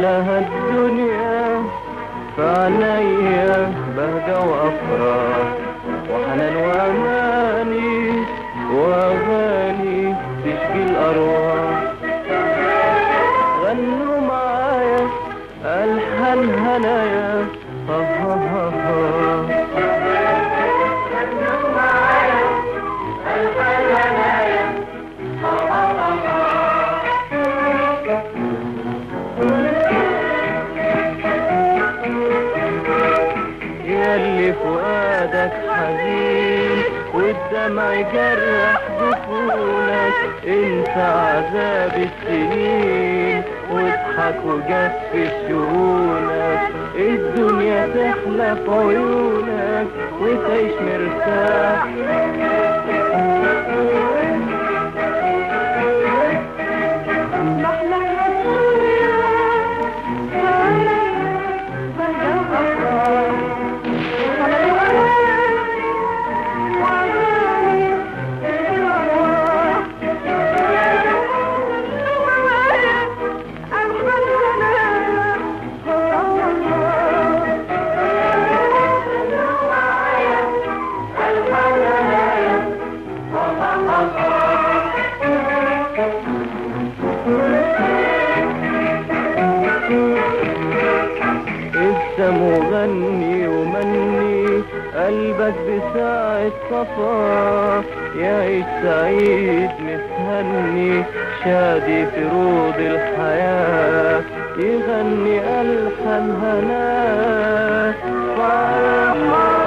محلاها الدنيا فعنيا بهجة وأفراح وحنان وأماني وأغاني تشكي الأرواح غنوا معايا ألحان هنايا ها ها ها ها ياللي فؤادك حزين والدمع يجرح جفونك انت عذاب السنين واضحك وجف شؤونك الدنيا تحلى في عيونك وتعيش مرتاح انت مغني ومني قلبك بساعة صفا يعيش سعيد متهني شادي في روض الحياة يغني ألحان هناه فرحان